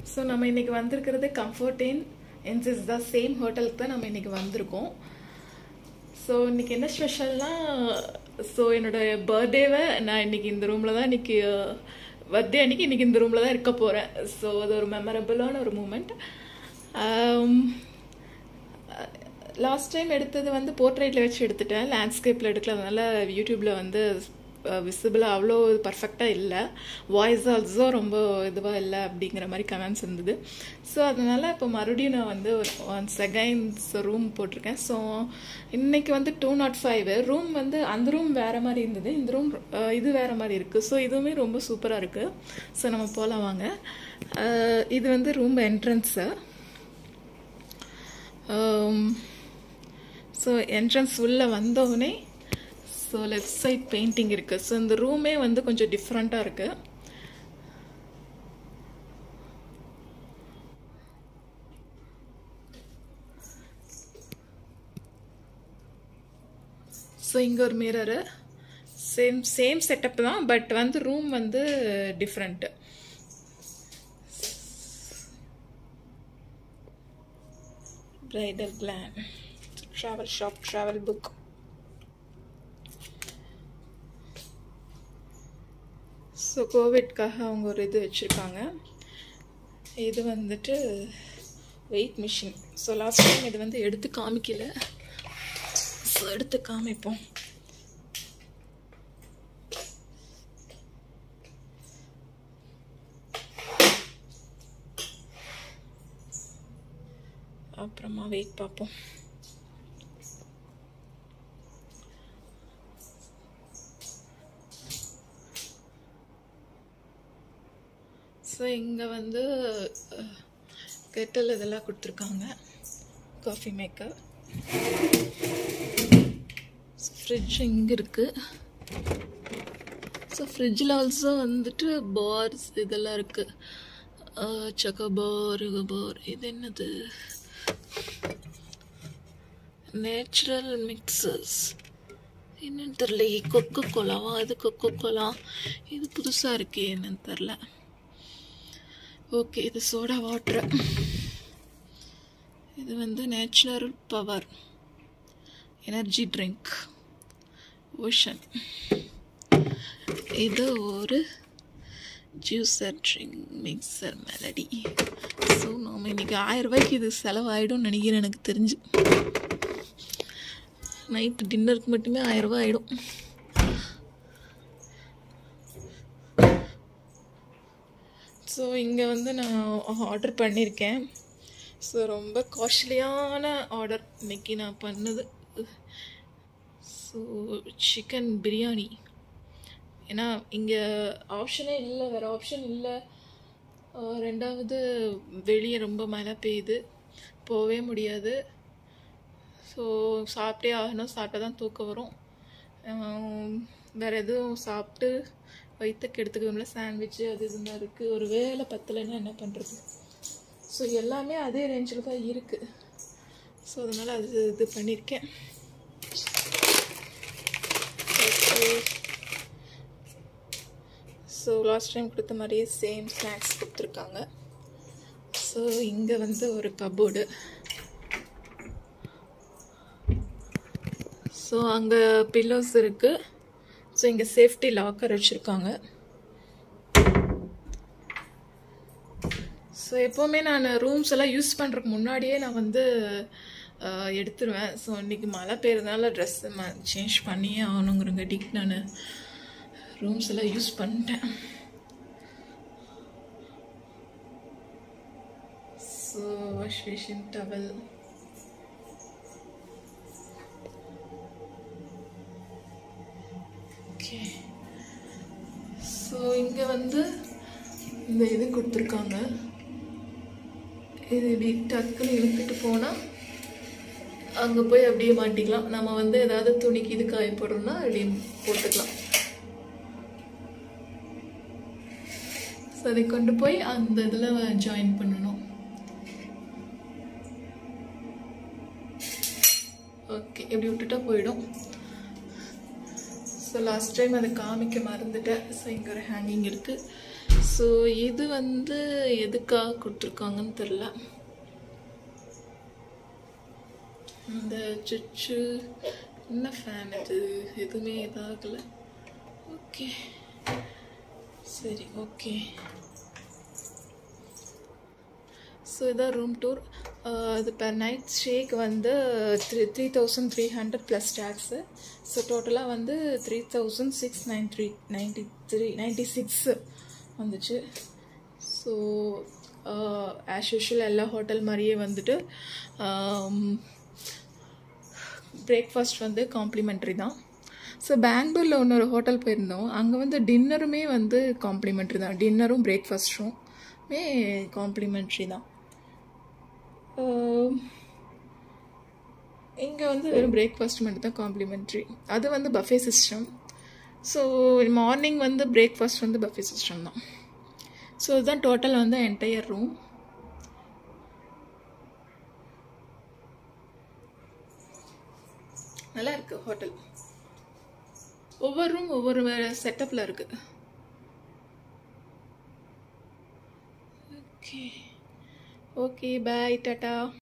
so நம்ம இன்னைக்கு வந்திருக்கிறது கம்ஃபர்ட் இன் இன்ஸ் த சேம் ஹோட்டலுக்கு தான் நம்ம இன்னைக்கு வந்திருக்கோம் ஸோ இன்னைக்கு என்ன ஸ்பெஷல்னா ஸோ என்னோட பர்த்டேவை நான் இன்னைக்கு இந்த ரூமில் தான் இன்னைக்கு பர்த்டே அன்னைக்கு இன்னைக்கு இந்த ரூமில் தான் இருக்க போகிறேன் ஸோ அது ஒரு மெமரபிளான ஒரு மூமெண்ட் லாஸ்ட் டைம் எடுத்தது வந்து போர்ட்ரேட்டில் வச்சு எடுத்துட்டேன் லேண்ட்ஸ்கேப்பில் எடுக்கல அதனால யூடியூப்பில் வந்து விசிபிளாக அவ்வளோ பர்ஃபெக்டாக இல்லை வாய்ஸ் ஆல்சோ ரொம்ப இதுவாக இல்லை அப்படிங்கிற மாதிரி கமெண்ட்ஸ் இருந்தது ஸோ அதனால் இப்போ மறுபடியும் நான் வந்து ஒன் செகண்ட்ஸ் ரூம் போட்டிருக்கேன் ஸோ இன்னைக்கு வந்து டூ நாட் ஃபைவ் ரூம் வந்து அந்த ரூம் வேறு மாதிரி இருந்தது இந்த ரூம் இது வேறு மாதிரி இருக்குது ஸோ இதுவுமே ரொம்ப சூப்பராக இருக்குது ஸோ நம்ம போகலாம் வாங்க இது வந்து ரூம் என்ட்ரன்ஸு ஸோ என்ட்ரன்ஸ் உள்ளே வந்தோடனே ஸோ லெஃப்ட் சைட் பெயிண்டிங் இருக்குது ஸோ இந்த ரூமே வந்து கொஞ்சம் டிஃப்ரெண்ட்டாக இருக்குது ஸோ இங்கே ஒரு மிரரு சேம் சேம் செட்டப் தான் பட் வந்து ரூம் வந்து different bridal glam travel shop travel book so கோவிட்காக அவங்க ஒரு இது வச்சுருக்காங்க இது வந்துட்டு weight machine so last time இது வந்து எடுத்து காமிக்கல ஸோ எடுத்து காமிப்போம் அப்புறமா வெயிட் பார்ப்போம் ஸோ இங்கே வந்து கெட்டல் இதெல்லாம் கொடுத்துருக்காங்க காஃபி மேக்கர் ஃப்ரிட்ஜ் இங்கே இருக்குது ஸோ ஃப்ரிட்ஜில் ஆல்சோ வந்துட்டு பார்ஸ் இதெல்லாம் இருக்குது சக்கபார் பார் இது என்னது நேச்சுரல் மிக்சர்ஸ் என்னன்னு தெரில கொக்கோ கோலாவா இது கொக்கோ கோலா இது புதுசாக இருக்கு என்னன்னு தெரில ஓகே இது சோடா வாட்ரு இது வந்து natural power energy drink ocean இது ஒரு juicer drink mixer melody so நம்ம இன்றைக்கி ஆயிரம் ரூபாய்க்கு இது செலவாயிடும்னு நினைக்கிறேன் எனக்கு தெரிஞ்சு நைட்டு டின்னருக்கு மட்டுமே ஆயிரம் ரூபாய் ஆகிடும் ஸோ இங்கே வந்து நான் ஆர்டர் பண்ணியிருக்கேன் ஸோ ரொம்ப காஸ்ட்லியான ஆர்டர் இன்னைக்கு நான் பண்ணது ஸோ சிக்கன் பிரியாணி ஏன்னா இங்கே ஆப்ஷனே இல்லை வேறு ஆப்ஷன் இல்லை ரெண்டாவது வெளியே ரொம்ப மழை பெய்யுது போகவே முடியாது ஸோ சாப்பிட்டே ஆகணும் சாப்பிட்டா தான் தூக்கம் வரும் வேறு எதுவும் சாப்பிட்டு வயிற்றுக்கு எடுத்துக்கணும்ல சாண்ட்விட்சு அது இதுதான் இருக்குது ஒரு வேலை பத்தலைன்னா என்ன பண்ணுறது ஸோ எல்லாமே அதே ரேஞ்சில் தான் இருக்குது ஸோ அதனால் அது இது பண்ணியிருக்கேன் ஓகே ஸோ லாஸ்ட் டைம் கொடுத்த மாதிரியே சேம் ஸ்நாக்ஸ் கொடுத்துருக்காங்க ஸோ இங்கே வந்து ஒரு கபோர்டு ஸோ அங்கே பில்லோஸ் இருக்குது ஸோ இங்கே சேஃப்டி லாக்கர் வச்சுருக்காங்க ஸோ எப்போவுமே நான் ரூம்ஸ் எல்லாம் யூஸ் பண்ணுறதுக்கு முன்னாடியே நான் வந்து எடுத்துருவேன் ஸோ இன்றைக்கி மழை பெய்யறதுனால ட்ரெஸ்ஸு ம சேஞ்ச் பண்ணியே ஆகணுங்கிறங்காட்டிக்கு நான் ரூம்ஸ் எல்லாம் யூஸ் பண்ணிட்டேன் so wash basin towel okay so இங்கே வந்து இந்த இது கொடுத்துருக்காங்க இது இப்படி டக்குன்னு இழுத்துட்டு போனால் அங்கே போய் அப்படியே மாட்டிக்கலாம் நம்ம வந்து ஏதாவது துணிக்கு இது காய போடுறோம்னா அப்படியே போட்டுக்கலாம் ஸோ அதை கொண்டு போய் அந்த இதில் ஜாயின் பண்ணணும் ஓகே இப்படி விட்டுட்டா போயிடும் ஸோ லாஸ்ட் டைம் அதை காமிக்க மறந்துட்டேன் ஸோ இங்கே ஒரு ஹேங்கிங் இருக்குது ஸோ இது வந்து எதுக்காக கொடுத்துருக்காங்கன்னு தெரில இந்த சுச்சு என்ன ஃபேன் இது எதுவுமே இதாகலை ஓகே சரி ஓகே ஸோ இதான் ரூம் டூர் இது பெர் நைட் ஸ்டேக்கு வந்து three three thousand three hundred plus tax so டோட்டலாக வந்து three thousand six nine three ninety three ninety six வந்துச்சு ஸோ ஆஸ் யூஷுவல் எல்லா ஹோட்டல் மாதிரியே வந்துட்டு பிரேக்ஃபாஸ்ட் வந்து காம்ப்ளிமெண்ட்ரி தான் ஸோ பெங்களூரில் இன்னொரு ஹோட்டல் போயிருந்தோம் அங்கே வந்து டின்னருமே வந்து காம்ப்ளிமெண்ட்ரி தான் டின்னரும் பிரேக்ஃபாஸ்ட்டும் காம்ப்ளிமெண்ட்ரி தான் இங்கே வந்து வெறும் பிரேக்ஃபாஸ்ட் மட்டும் தான் காம்ப்ளிமெண்ட்ரி அது வந்து பஃபே சிஸ்டம் ஸோ மார்னிங் வந்து பிரேக்ஃபாஸ்ட் வந்து பஃபே சிஸ்டம் தான் ஸோ இதுதான் டோட்டல் வந்து என்டையர் ரூம் நல்லா இருக்கு ஹோட்டல் ஒவ்வொரு ரூம் ஒவ்வொரு செட்டப்பில் இருக்கு ஓகே ஓகே பாய் டாட்டா